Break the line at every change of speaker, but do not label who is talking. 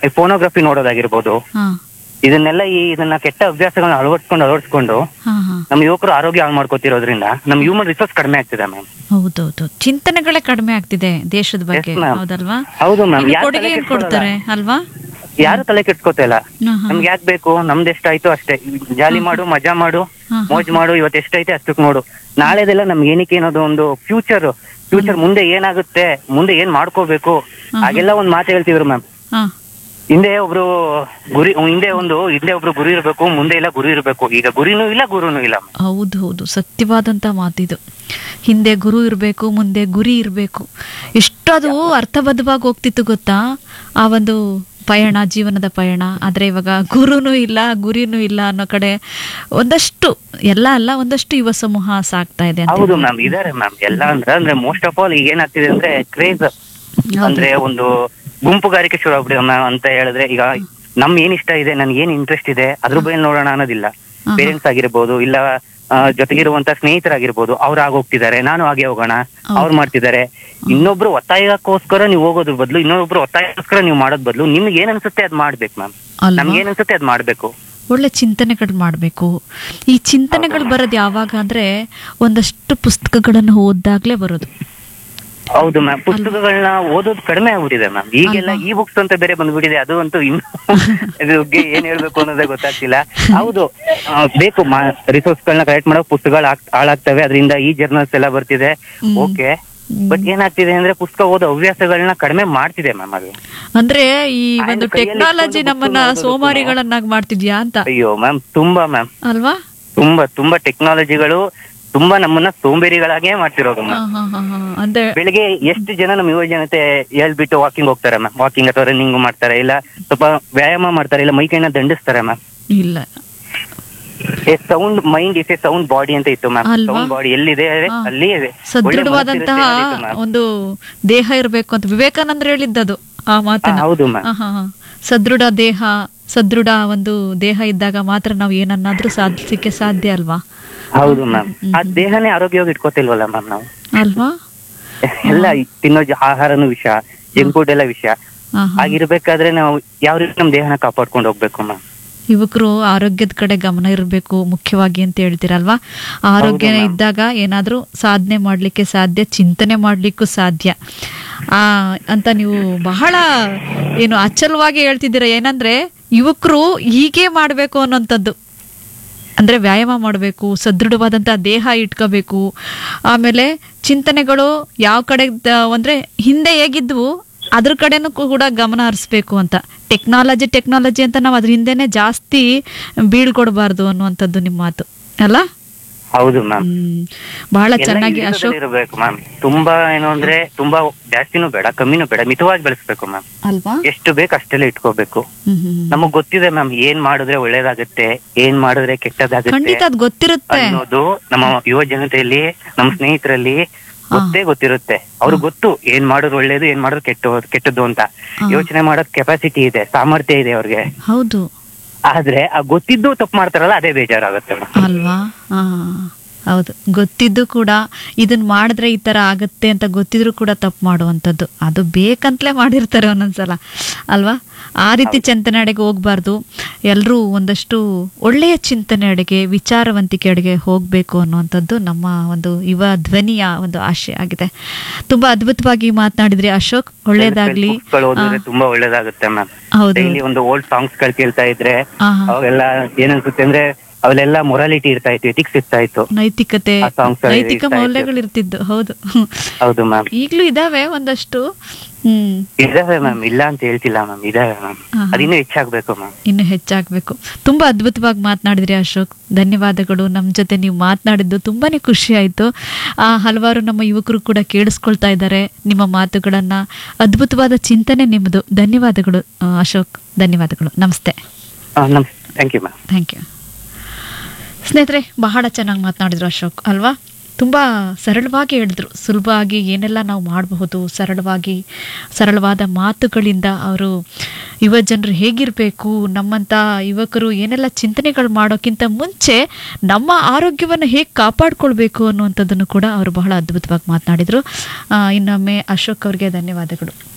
ಈ ಫೋನೋಗ್ರಫಿ ನೋಡೋದಾಗಿರ್ಬೋದು
ಹಾ
ಇದನ್ನೆಲ್ಲ ಈ ಇದನ್ನ ಕೆಟ್ಟ ಅಭ್ಯಾಸಗಳನ್ನ ಅಳವಡಿಸ್ಕೊಂಡು ಅಳವಡಿಸ್ಕೊಂಡು
ಹಾ ಹಾ
ನಮ್ಮ ಯುವಕರು ಆರೋಗ್ಯ ಹಾಳು ಮಾಡ್ಕೋತಿರೋದ್ರಿಂದ ನಮ್ಮ ಹ್ಯೂಮನ್ ರಿಸೋರ್ಸ್ ಕಡಿಮೆ ಆಗ್ತಿದೆ ಮ್ಯಾಮ್
ಹೌದೌದು ಚಿಂತನೆಗಳೇ ಕಡಿಮೆ ಆಗ್ತಿದೆ ದೇಶದ ಬಗ್ಗೆ
Yes, ma'am.
ಹೌದಲ್ವಾ
ಹೌದು ಮ್ಯಾಮ್
ಇನ್ನು
ಯಾರು
ಕೊಡುಗೆ
ತಲೆ
ಏನ್ ಕೊಡ್ತಾರೆ ಅಲ್ವಾ
ಯಾರು ತಲೆ ಕೆಡ್ಸ್ಕೊತಿಲ್ಲ
ಹಾ, ಹಾ.
ನಮ್ಗೆ ಯಾಕೆ ಬೇಕು ನಮ್ದು ಎಷ್ಟಾಯ್ತು ಅಷ್ಟೇ ಜಾಲಿ ಮಾಡು ಮಜಾ ಮಾಡು
ಹಾ, ಹಾ.
ಮೋಜ್ ಮಾಡು ಇವತ್ತು ಎಷ್ಟೈತೆ ಅಷ್ಟಕ್ಕೆ ನೋಡು ನಾಳೆದೆಲ್ಲ ನಮ್ಗೆ ಏನಕ್ಕೆ ಅನ್ನೋದು ಒಂದು ಫ್ಯೂಚರ್ ಫ್ಯೂಚರ್ ಮುಂದೆ ಏನಾಗುತ್ತೆ ಮುಂದೆ ಏನ್ ಮಾಡ್ಕೋಬೇಕು
ಹಾ.
ಹಾಗೆಲ್ಲ ಒಂದ್ ಮಾತು ಹೇಳ್ತಿದ್ರು ಮ್ಯಾಮ್
ಹಾ
ಹಿಂದೆ ಒಬ್ರು ಗುರಿ ಹಿಂದೆ ಒಂದು ಹಿಂದೆ ಒಬ್ರು ಗುರಿ ಇರ್ಬೇಕು ಮುಂದೆ ಇಲ್ಲ ಗುರಿ ಇರ್ಬೇಕು ಈಗ ಗುರಿನೂ ಇಲ್ಲ ಗುರುನೂ ಇಲ್ಲ ma'am.
ಹೌದು ಹೌದು ಸತ್ಯವಾದಂತ ಮಾತಿದು ಹಿಂದೆ ಗುರು ಇರಬೇಕು ಮುಂದೆ ಗುರಿ ಇರಬೇಕು ಎಷ್ಟದು ಅರ್ಥಬದ್ಧವಾಗಿ ಹೋಗ್ತಿತ್ತು ಗೊತ್ತಾ ಆ ಒಂದು ಪಯಣ ಜೀವನದ ಪಯಣ ಆದ್ರೆ ಇವಾಗ ಗುರುನೂ ಇಲ್ಲ ಗುರಿನೂ ಇಲ್ಲ ಅನ್ನೋ ಕಡೆ ಒಂದಷ್ಟು ಎಲ್ಲ ಅಲ್ಲ ಒಂದಷ್ಟು ಯುವ ಸಮೂಹ ಸಾಕ್ತಾ ಇದೆ ಅಂತ
ಹೌದು ಮ್ಯಾಮ್ ಇದಾರೆ ಮ್ಯಾಮ್ ಎಲ್ಲ ಅಂದ್ರೆ ಅಂದ್ರೆ ಮೋಸ್ಟ್ ಆಫ್ ಆಲ್ ಈಗ ಏನಾಗ್ತಿದೆ ಅಂದ್ರೆ ಕ್ರೇಜ್ ಅಂದ್ರೆ ಒಂದು ಗುಂಪುಗಾರಿಕೆ ಶುರು ಆಗ್ಬಿಟ್ಟಿದೆ ಮ್ಯಾಮ್ ಅಂತ ಹೇಳಿದ್ರೆ ಈಗ ನಮ್ ಏನ್ ಇಷ್ಟ ಇದೆ ನನ್ಗೆ ಏನ್ ಇಂಟ್ರೆಸ್ಟ್ ಇದೆ ಅದ್ರ ಬಗ್ಗೆ ನೋಡೋಣ ಅನ್ನೋದಿಲ್ಲ
ಹಾ.
ಪೇರೆಂಟ್ಸ್ ಆಗಿರ್ಬೋದು ಇಲ್ಲ ಆ, ಜೊತೆಗಿರುವಂತ ಸ್ನೇಹಿತರಾಗಿರ್ಬೋದು ಅವ್ರು ಆಗೋಗ್ತಿದ್ದಾರೆ ನಾನು ಹಾಗೆ ಹೋಗೋಣ ಅವ್ರು ಮಾಡ್ತಿದ್ದಾರೆ ಇನ್ನೊಬ್ರು ಒತ್ತಾಯಕ್ಕೋಸ್ಕರ ನೀವು ಹೋಗೋದ್ರ ಬದಲು ಇನ್ನೊಬ್ರು ಒತ್ತಾಯಕ್ಕೋಸ್ಕರ ನೀವು ಮಾಡೋದ್ ಬದಲು ನಿಮ್ಗೆ ಏನ್ ಅನ್ಸುತ್ತೆ ಅದ್ ಮಾಡ್ಬೇಕು ಮ್ಯಾಮ್
ಅಲ್ವಾ?
ನಮ್ಗೆ ಏನ್ ಅನ್ಸುತ್ತೆ ಅದ್ ಮಾಡ್ಬೇಕು
ಒಳ್ಳೆ ಚಿಂತನೆಗಳು ಮಾಡಬೇಕು ಈ ಚಿಂತನೆಗಳು ಬರೋದು ಯಾವಾಗ ಅಂದ್ರೆ ಒಂದಷ್ಟು ಪುಸ್ತಕಗಳನ್ನು ಓದ್ದಾಗ್ಲೇ ಬರೋದು
ಹೌದು ಮ್ಯಾಮ್ ಪುಸ್ತಕಗಳನ್ನ ಓದೋದು ಕಡಿಮೆ ಆಗ್ಬಿಟ್ಟಿದೆ ಮ್ಯಾಮ್ ಈಗೆಲ್ಲ ಈ ಬುಕ್ಸ್ ಅಂತ ಬೇರೆ ಬಂದ್ಬಿಟ್ಟಿದೆ ಅದು ಅಂತೂ ಇನ್ನು ಇದ್ರ ಬಗ್ಗೆ ಏನ್ ಹೇಳ್ಬೇಕು ಅನ್ನೋದೇ ಗೊತ್ತಾಗ್ತಿಲ್ಲ ಹೌದು ಆ, ಬೇಕು ರಿಸೋರ್ಸ್ ಗಳನ್ನ ಕಲೆಕ್ಟ್ ಮಾಡೋ ಪುಸ್ತಕಗಳು ಹಾಕ್- ಹಾಳಾಗ್ತವೆ ಅದರಿಂದ ಈ ಜರ್ನಲ್ಸ್ ಎಲ್ಲ ಬರ್ತಿದೆ
ಹ್ಮ್.
ಓಕೆ ಬಟ್ ಏನಾಗ್ತಿದೆ ಅಂದ್ರೆ ಪುಸ್ತಕ ಓದೋ ಹವ್ಯಾಸಗಳನ್ನ ಕಡಿಮೆ ಮಾಡ್ತಿದೆ ಮ್ಯಾಮ್ ಅದು
ಅಂದ್ರೆ ಈ ಒಂದು
ಆಯ್ತು, ಕೈಯಲ್ಲಿ
ಟೆಕ್ನಾಲಜಿ
ಇಟ್ಕೊಂಡು
ನಮ್ಮನ್ನ
ಕೂತ್ಕೊಂಡು
ಸೋಮಾರಿಗಳನ್ನಾಗಿ ಮಾಡ್ತಿದ್ಯಾ ಅಂತ
ಅಯ್ಯೋ ಮ್ಯಾಮ್ ತುಂಬಾ ಮ್ಯಾಮ್
ಅಲ್ವಾ
ತುಂಬಾ ತುಂಬಾ ಟೆಕ್ನಾಲಜಿಗಳು ತುಂಬಾ ನಮ್ಮನ್ನ ಸೋಂಬೇರಿಗಳಾಗೇ ಮಾಡ್ತಿರೋದು
ಹಾ,
ಮ್ಯಾಮ್
ಹಾ, ಹಾ, ಹಾ. ಅಂದ್ರೆ
ಬೆಳಿಗ್ಗೆ ಎಷ್ಟು ಜನ ನಮ್ಮ ಯುವ ಜನತೆ ಹೇಳ್ಬಿಟ್ಟು ವಾಕಿಂಗ್ ಹೋಗ್ತಾರೆ ಮ್ಯಾಮ್ ವಾಕಿಂಗ್ ಅಥವಾ ರನ್ನಿಂಗ್ ಮಾಡ್ತಾರೆ ಇಲ್ಲ ಸ್ವಲ್ಪ ವ್ಯಾಯಾಮ ಮಾಡ್ತಾರೆ ಇಲ್ಲ ಮೈ ಕೈನ ದಂಡಿಸ್ತಾರೆ ಮ್ಯಾಮ್
ಇಲ್ಲ
A sound mind is a sound body ಅಂತ ಇತ್ತು ಮ್ಯಾಮ್
ಅಲ್ವಾ?
ಸೌಂಡ್ ಬಾಡಿ ಎಲ್ಲಿದೆ
ಹಾ.
ಅಲ್ಲಿ ಇದೆ ಒಳ್ಳೆ
ಸದೃಢವಾದಂತಹ
ಮನಸ್ಸಿರುತ್ತೆ ಅನ್ನೋದಿತ್ತು ma'am.
ಒಂದು ದೇಹ ಇರಬೇಕು ಅಂತ ವಿವೇಕಾನಂದ್ರ ಹೇಳಿದ್ದದು ಆ ಮಾತನ್ನ
ಹಾ, ಹೌದು ಮ್ಯಾಮ್
ಹಾ, ಹಾ, ಹಾ. ಸದೃಢ ದೇಹ ಸದೃಢ ಒಂದು ದೇಹ ಇದ್ದಾಗ ಮಾತ್ರ ನಾವು ಏನನ್ನಾದ್ರೂ ಸಾಧಿಸಲಿಕ್ಕೆ ಸಾಧ್ಯ ಅಲ್ವಾ
ಹೌದು ಮ್ಯಾಮ್ ಆ ದೇಹನೇ ಆರೋಗ್ಯವಾಗಿ ಇಟ್ಕೋತಿಲ್ವಲ್ಲ ಮ್ಯಾಮ್ ನಾವು
ಅಲ್ವಾ
ಎಲ್ಲ ಈ ತಿನ್ನೋ ಜ- ಆಹಾರನೂ ವಿಷ ಜಂಕ್ ಫುಡ್ ಎಲ್ಲ ವಿಷ
ಹಾ, ಹಾ.
ಆಗಿರ್ಬೇಕಾದ್ರೆ ನಾವು ಯಾವ ರೀತಿ ನಮ್ ದೇಹನ ಕಾಪಾಡ್ಕೊಂಡು ಹೋಗ್ಬೇಕು ಮ್ಯಾಮ್
ಯುವಕರು ಆರೋಗ್ಯದ ಕಡೆ ಗಮನ ಇರಬೇಕು ಮುಖ್ಯವಾಗಿ ಅಂತ ಹೇಳ್ತೀರಲ್ವಾ ಆರೋಗ್ಯ
ಹೌದು ma'am.
ಇದ್ದಾಗ ಏನಾದ್ರೂ ಸಾಧನೆ ಮಾಡ್ಲಿಕ್ಕೆ ಸಾಧ್ಯ ಚಿಂತನೆ ಮಾಡ್ಲಿಕ್ಕೂ ಸಾಧ್ಯ ಆ ಅಂತ ನೀವು ಬಹಳ ಏನು ಅಚಲವಾಗಿ ಹೇಳ್ತಿದ್ದೀರಾ ಏನಂದ್ರೆ ಯುವಕರು ಹೀಗೆ ಮಾಡ್ಬೇಕು ಅನ್ನೋಂಥದ್ದು ಅಂದ್ರೆ ವ್ಯಾಯಾಮ ಮಾಡಬೇಕು ಸದೃಢವಾದಂಥ ದೇಹ ಇಟ್ಕೋಬೇಕು ಆಮೇಲೆ ಚಿಂತನೆಗಳು ಯಾವ ಕಡೆ ದ- ಅಂದ್ರೆ ಹಿಂದೆ ಹೇಗಿದ್ವು ಅದ್ರ ಕಡೆನೂ ಕೂಡ ಗಮನ ಹರಿಸ್ಬೇಕು ಅಂತ ಟೆಕ್ನಾಲಜಿ ಟೆಕ್ನಾಲಜಿ ಅಂತ ನಾವು ಅದ್ರ ಹಿಂದೆನೆ ಜಾಸ್ತಿ ಬೀಳ್ಕೊಡ್ಬಾರ್ದು ಅನ್ನುವಂಥದ್ದು ನಿಮ್ಮ ಮಾತು ಅಲ್ಲ
ಹೌದು ಮ್ಯಾಮ್
ಹ್ಮ್ ಬಹಳ ಚೆನ್ನಾಗಿ ಅಶೋಕ್
ಇರಬೇಕು ಮ್ಯಾಮ್ ತುಂಬಾ ಏನು ಅಂದ್ರೆ ತುಂಬಾ ಜಾಸ್ತಿನೂ ಬೇಡ ಕಮ್ಮಿನೂ ಬೇಡ ಮಿತವಾಗಿ ಬೆಳೆಸ್ಬೇಕು ಮ್ಯಾಮ್
ಅಲ್ವಾ
ಎಷ್ಟು ಬೇಕು ಅಷ್ಟೆಲ್ಲ ಇಟ್ಕೋಬೇಕು
ಹ್ಮ್ ಹ್ಮ್
ನಮಗ್ ಗೊತ್ತಿದೆ ಮ್ಯಾಮ್ ಏನ್ ಮಾಡಿದ್ರೆ ಒಳ್ಳೇದಾಗುತ್ತೆ ಏನ್ ಮಾಡಿದ್ರೆ ಕೆಟ್ಟದಾಗುತ್ತೆ
ಖಂಡಿತ ಅದ್ ಗೊತ್ತಿರುತ್ತೆ
ಅನ್ನೋದು ನಮ್ಮ ಯುವ ಜನತೆಯಲ್ಲಿ ನಮ್ಮ ಸ್ನೇಹಿತರಲ್ಲಿ ಗೊತ್ತೇ ಗೊತ್ತಿರುತ್ತೆ ಅವ್ರಿಗೆ ಗೊತ್ತು ಏನ್ ಮಾಡೋದು ಒಳ್ಳೇದು ಏನ್ ಮಾಡೋದು ಕೆಟ್ಟ ಕೆಟ್ಟದ್ದು ಅಂತ ಯೋಚನೆ ಮಾಡೋದ್ ಕೆಪಾಸಿಟಿ ಇದೆ ಸಾಮರ್ಥ್ಯ ಇದೆ ಅವ್ರಿಗೆ
ಹೌದು
ಆದ್ರೆ ಆ ಗೊತ್ತಿದ್ದು ತಪ್ಪು ಮಾಡ್ತಾರಲ್ಲ ಅದೇ ಬೇಜಾರಾಗುತ್ತೆ ma'am.
ಅಲ್ವಾ ಹಾ ಹೌದು ಗೊತ್ತಿದ್ದು ಕೂಡ ಇದನ್ನ ಮಾಡಿದ್ರೆ ಈ ತರ ಆಗತ್ತೆ ಅಂತ ಗೊತ್ತಿದ್ರು ಕೂಡ ತಪ್ಪು ಮಾಡುವಂಥದ್ದು ಅದು ಬೇಕಂತಲೇ ಮಾಡಿರ್ತಾರೆ ಒಂದೊಂದ್ಸಲ ಅಲ್ವಾ ಆ ರೀತಿ ಚಿಂತನೆ ಅಡೆಗೆ ಹೋಗ್ಬಾರ್ದು ಎಲ್ಲರೂ ಒಂದಷ್ಟು ಒಳ್ಳೆಯ ಚಿಂತನೆ ಅಡೆಗೆ ವಿಚಾರವಂತಿಕೆ ಅಡೆಗೆ ಹೋಗ್ಬೇಕು ಅನ್ನುವಂಥದ್ದು ನಮ್ಮ ಒಂದು ಯುವ ಧ್ವನಿಯ ಒಂದು ಆಶಯ ಆಗಿದೆ ತುಂಬಾ ಅದ್ಭುತವಾಗಿ ಮಾತನಾಡಿದ್ರಿ ಅಶೋಕ್ ಒಳ್ಳೇದಾಗ್ಲಿ
Books ಗಳು ಓದಿದ್ರೆ ತುಂಬಾ ಒಳ್ಳೇದಾಗುತ್ತೆ ಮ್ಯಾಮ್
ಹೌದು
ಡೈಲಿ ಒಂದು ಓಲ್ಡ್ ಸಾಂಗ್ಸ್ ಗಳು ಕೇಳ್ತಾ ಇದ್ರೆ
ಹಾ, ಹಾ.
ಅವಾಗೆಲ್ಲ ಏನನ್ಸುತ್ತೆ ಅಂದ್ರೆ ಅವೆಲ್ಲ ಮೊರಾಲಿಟಿ ಇರ್ತಾ ಇತ್ತು ಎಥಿಕ್ಸ್ ಇರ್ತಾ ಇತ್ತು
ನೈತಿಕತೆ
ಆ songs ಅಲ್ಲಿ
ನೈತಿಕ
ಇರ್ತಾ ಇತ್ತು.
ಮೌಲ್ಯಗಳು ಇರ್ತಿದ್ದು ಹೌದು
ಹೌದು ಮ್ಯಾಮ್
ಈಗ್ಲೂ ಇದಾವೆ ಒಂದಷ್ಟು ಹ್ಮ್
ಇದಾವೆ ಮ್ಯಾಮ್ ಇಲ್ಲ ಅಂತ ಹೇಳ್ತಿಲ್ಲ ಮ್ಯಾಮ್ ಇದಾವೆ ಮ್ಯಾಮ್
ಹಾ, ಹಾ.
ಅದಿನ್ನೂ ಹೆಚ್ಚಾಗ್ಬೇಕು ಮ್ಯಾಮ್
ಇನ್ನು ಹೆಚ್ಚಾಗ್ಬೇಕು ತುಂಬಾ ಅದ್ಭುತವಾಗಿ ಮಾತನಾಡಿದ್ರಿ ಅಶೋಕ್ ಧನ್ಯವಾದಗಳು ನಮ್ಮ ಜೊತೆ ನೀವು ಮಾತನಾಡಿದ್ದು ತುಂಬಾನೇ ಖುಷಿ ಆಯ್ತು ಆ, ಹಲವಾರು ನಮ್ಮ ಯುವಕರು ಕೂಡ ಕೇಳಿಸ್ಕೊಳ್ತಾ ಇದ್ದಾರೆ ನಿಮ್ಮ ಮಾತುಗಳನ್ನ ಅದ್ಭುತವಾದ ಚಿಂತನೆ ನಿಮ್ಮದು ಧನ್ಯವಾದಗಳು ಆ, ಅಶೋಕ್ ಧನ್ಯವಾದಗಳು ನಮಸ್ತೆ
ನಮ್ thank you ma'am
thank you ಸ್ನೇಹಿತರೆ ಬಹಳ ಚೆನ್ನಾಗಿ ಮಾತನಾಡಿದ್ರು ಅಶೋಕ್ ಅಲ್ವಾ ತುಂಬ ಸರಳವಾಗಿ ಹೇಳಿದ್ರು ಸುಲಭವಾಗಿ ಏನೆಲ್ಲ ನಾವು ಮಾಡಬಹುದು ಸರಳವಾಗಿ ಸರಳವಾದ ಮಾತುಗಳಿಂದ ಅವರು ಯುವ ಜನರು ಹೇಗಿರಬೇಕು ನಮ್ಮಂಥ ಯುವಕರು ಏನೆಲ್ಲ ಚಿಂತನೆಗಳು ಮಾಡೋಕ್ಕಿಂತ ಮುಂಚೆ ನಮ್ಮ ಆರೋಗ್ಯವನ್ನು ಹೇಗೆ ಕಾಪಾಡ್ಕೊಳ್ಬೇಕು ಅನ್ನುವಂಥದ್ದನ್ನು ಕೂಡ ಅವರು ಬಹಳ ಅದ್ಭುತವಾಗಿ ಮಾತನಾಡಿದರು ಇನ್ನೊಮ್ಮೆ ಅಶೋಕ್ ಅವರಿಗೆ ಧನ್ಯವಾದಗಳು